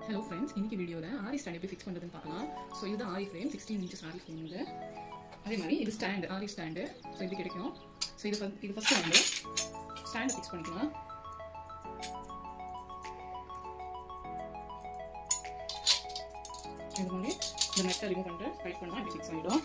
hello friends இன்னைக்கு வீடியோவில் ஆரி stand எப்படி ஃபிக்ஸ் பண்ணுறதுன்னு பார்க்கலாம் ஸோ இதுதான் aari frame sixteen inches aari frame இது அதே மாதிரி இது ஸ்டாண்டு ஆரி ஸ்டாண்டு ஸோ இது கிடைக்கும் ஸோ இது ஃபஸ்ட் இது ஃபஸ்ட்டு வந்து ஸ்டாண்டை ஃபிக்ஸ் பண்ணிக்கலாம் இது மாதிரி இந்த நெட்டை ரிமூவ் பண்ணிட்டு டைட் பண்ணால் இப்படி ஃபிக்ஸ் ஆகிடும்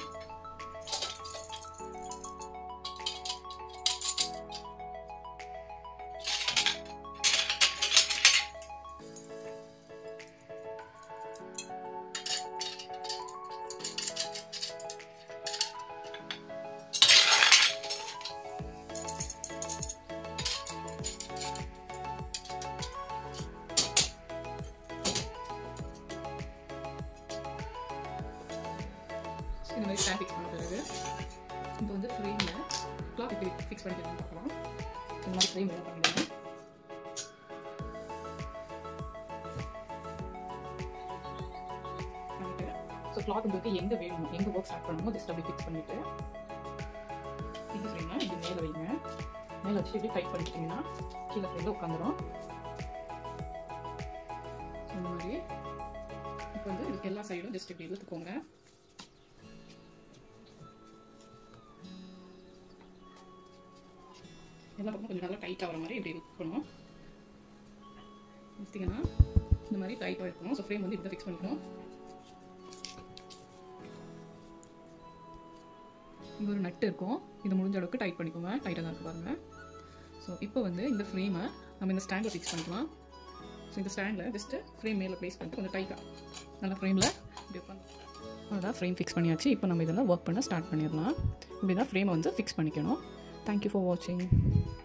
இந்த மாதிரி ஸ்டாண்ட் ஃபிக்ஸ் பண்ண பிறகு இப்போ வந்து ஃப்ரேமில் கிளாத் எப்படி ஃபிக்ஸ் பண்ணிக்கிறதுன்னு பார்க்கலாம் இந்த மாதிரி ஃப்ரேம் என்ன பண்ணிடுங்க பண்ணிட்டு ஸோ கிளாத் உங்களுக்கு எங்கே வேணும் எங்கே ஒர்க் ஸ்டார்ட் பண்ணணுமோ ஜஸ்ட் அப்படி ஃபிக்ஸ் பண்ணிவிட்டு இது ஃப்ரேம்னா இது மேலே வைங்க மேலே வச்சு இப்படி டைட் பண்ணிக்கிட்டிங்கன்னா கீழே ஃப்ரேமில் உட்காந்துரும் இந்த மாதிரி இப்போ வந்து இதுக்கு எல்லா சைடும் ஜஸ்ட் இப்படி இழுத்துக்கோங்க எல்லா பக்கமும் கொஞ்சம் நல்லா டைட்டாக வர மாதிரி இப்படி இருக்கணும் வச்சிங்கன்னா இந்த மாதிரி டைட்டாக இருக்கணும் ஸோ ஃப்ரேம் வந்து இப்படி ஃபிக்ஸ் பண்ணிக்கணும் இங்கே ஒரு நட்டு இருக்கும் இது முடிஞ்ச அளவுக்கு டைட் பண்ணிக்கோங்க டைட்டாக தான் இருக்கு பாருங்கள் ஸோ இப்போ வந்து இந்த ஃப்ரேமை நம்ம இந்த ஸ்டாண்டில் ஃபிக்ஸ் பண்ணிக்கலாம் ஸோ இந்த ஸ்டாண்டில் ஜஸ்ட்டு ஃப்ரேம் மேலே ப்ளேஸ் பண்ணிட்டு கொஞ்சம் டைட்டாக நல்லா ஃப்ரேமில் இப்படி உட்காந்து அவ்வளோதான் ஃப்ரேம் ஃபிக்ஸ் பண்ணியாச்சு இப்போ நம்ம இதெல்லாம் ஒர்க் பண்ண ஸ்டார்ட் பண்ணிடலாம் இப்படி தான் ஃப்ரேமை வந்து ஃபிக்ஸ் பண்ணிக்கணும் தேங்க்யூ ஃபார் வாட்சிங்